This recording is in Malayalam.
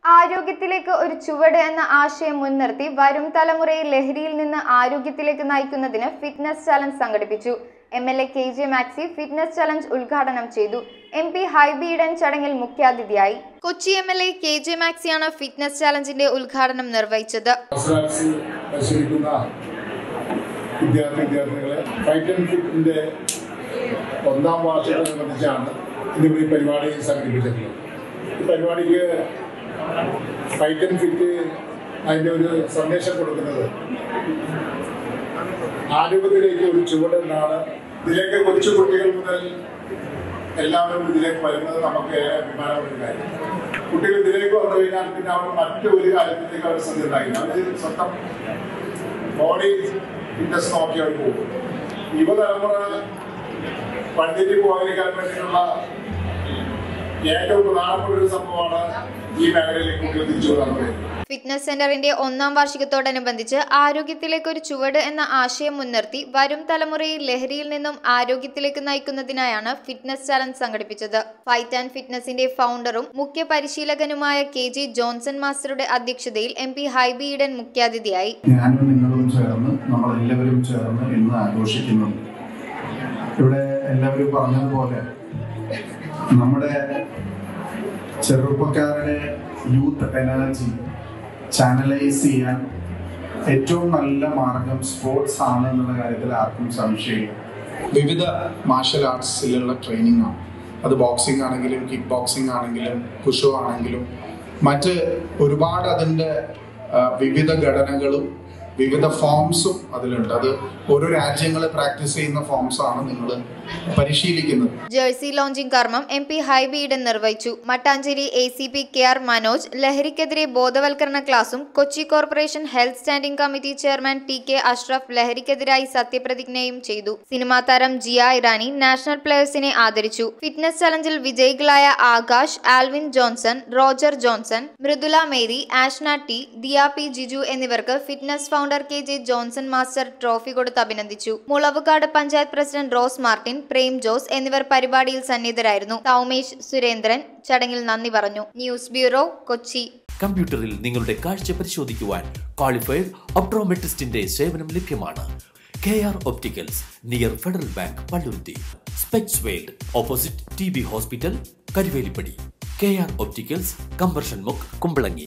ആരോഗ്യത്തിലേക്ക് ഒരു ചുവട് എന്ന ആശയം മുൻനിർത്തി വരും തലമുറയെ ലഹരിയിൽ നിന്ന് ആരോഗ്യത്തിലേക്ക് നയിക്കുന്നതിന് ഫിറ്റ്നസ് ചലഞ്ച് സംഘടിപ്പിച്ചു M L A K J Maxi fitness challenge ഉദ്ഘാടനം ചെയ്തു എം പി ഹൈബി ഈഡൻ ചടങ്ങിൽ മുഖ്യാതിഥിയായി Kochi M L A K J മാക്സിയാണ് ഫിറ്റ്നസ് ചലഞ്ചിന്റെ ഉദ്ഘാടനം നിർവഹിച്ചത് മത്സരാർത്ഥി പരിശീലിക്കുന്ന വിദ്യാർത്ഥി വിദ്യാർത്ഥികളെ ഫൈറ്റ് ആൻഡ് ഫിറ്റിന്റെ ഒന്നാം വാർഷികത്തോടനുബന്ധിച്ചാണ് ഇന്നിവിടെ ഈ പരിപാടി സംഘടിപ്പിച്ചിട്ടുള്ളത് ഈ പരിപാടിക്ക് ഫൈറ്റ് ആൻഡ് ഫിറ്റ് അതിൻ്റെ ഒരു സന്ദേശം കൊടുക്കുന്നത് ആരോഗ്യത്തിലേക്ക് ഒരു ചുവടെന്നാണ് ഇതിലേക്ക് കൊച്ചു കുട്ടികൾ മുതൽ എല്ലാവരും ഇതിലേക്ക് വരുന്നത് നമുക്ക് ഏറെ അഭിമാനമുള്ള ഒരു കാര്യം കുട്ടികൾ ഇതിലേക്ക് വന്നു കഴിഞ്ഞാൽ പിന്നെ അവർ മറ്റൊരു കാര്യത്തിലേക്ക് അവർ ശ്രദ്ധ ഉണ്ടായില്ല അവർ സ്വന്തം ബോഡി ഫിറ്റ്നസ് നോക്കി അവർ പോകും യുവതലമുറ പണ്ടിട്ട് പോകാതിരിക്കാൻ വേണ്ടിയിട്ടുള്ള ഏറ്റവും പ്രധാനപ്പെട്ട ഒരു സംഭവമാണ് ഈ മേഖലയിലേക്ക് കുട്ടികൾ തിരിച്ചു വന്നത് ഫിറ്റ്നസ് സെന്ററിന്റെ ഒന്നാം വാർഷികത്തോടനുബന്ധിച്ച് ആരോഗ്യത്തിലേക്ക് ഒരു ചുവട് എന്ന ആശയം മുൻനിർത്തി വരും തലമുറയെ ലഹരിയിൽ നിന്നും ആരോഗ്യത്തിലേക്ക് നയിക്കുന്നതിനായാണ് ഫിറ്റ്നസ് ചലഞ്ച് സംഘടിപ്പിച്ചത് ഫൈറ്റ് ആൻഡ് ഫിറ്റ്നസിന്റെ ഫൗണ്ടറും മുഖ്യ പരിശീലകനുമായ കെ ജി ജോൺസൺ മാസ്റ്ററുടെ അധ്യക്ഷതയിൽ എം പി ഹൈബി ഈഡൻ മുഖ്യാതിഥിയായി ഞാനും നിങ്ങളും ചേർന്ന് നമ്മളെല്ലാവരും ചേർന്ന് ഇന്ന് ആഘോഷിക്കുന്നുണ്ട് ഇവിടെ എല്ലാവരും പറഞ്ഞതുപോലെ നമ്മുടെ ചെറുപ്പക്കാരുടെ യൂത്ത് എനർജി ചാനലൈസ് ചെയ്യാൻ ഏറ്റവും നല്ല മാർഗം സ്പോർട്സ് ആണ് എന്നുള്ള കാര്യത്തിൽ ആർക്കും സംശയമില്ല വിവിധ മാർഷൽ ആർട്സിലുള്ള ട്രെയിനിങ് ആണ് അത് ബോക്സിംഗ് ആണെങ്കിലും കിക്ക് ബോക്സിംഗ് ആണെങ്കിലും കുഷോ ആണെങ്കിലും മറ്റ് ഒരുപാട് അതിൻ്റെ ആ, വിവിധ ഘടനകളും വിവിധ ഫോംസും അതിലുണ്ട് അത് ഓരോ രാജ്യങ്ങൾ പ്രാക്ടീസ് ചെയ്യുന്ന ഫോംസ് ആണ് നിങ്ങൾ പരിശീലിക്കുന്നത് ജേഴ്സി ലോഞ്ചിംഗ് കർമ്മം എം പി ഹൈബി ഈഡൻ നിർവഹിച്ചു Mattancherry A C P K R Manoj ലഹരിക്കെതിരെ ബോധവൽക്കരണ ക്ലാസും Kochi corporation health standing committee chairman T K Ashraf ലഹരിക്കെതിരായി സത്യപ്രതിജ്ഞയും ചെയ്തു സിനിമാ താരം ജിയ ഇറാനി നാഷണൽ പ്ലേയേഴ്സിനെ ആദരിച്ചു ഫിറ്റ്നസ് ചലഞ്ചിൽ വിജയികളായ Akash Alvin Johnson Roger Johnson Mridula Mary Ashna T Diya P Jiju എന്നിവർക്ക് fitness founder K J Johnson master trophy കൊടുത്ത് അഭിനന്ദിച്ചു Mulavukad panchayat president rose Martin Prem Jose എന്നിവർ പരിപാടിയിൽ സന്നിധരായിരുന്നു സൗമേഷ് സുരേന്ദ്രൻ ചടങ്ങിൽ നന്ദി പറഞ്ഞു ന്യൂസ് ബ്യൂറോ കൊച്ചി കമ്പ്യൂട്ടറിൽ നിങ്ങളുടെ കാഴ്ച പരിശോധിക്കുവാൻ ക്വാളിഫൈഡ് ഒപ്ട്രോമെട്രിസ്റ്റിന്റെ സേവനം ലഭ്യമാണ് K R Opticals near Federal Bank Palluruthy Specs World opposite T B hospital Karuvelippady K R Opticals കമ്പർഷൻ മുക്ക് കുമ്പളങ്ങി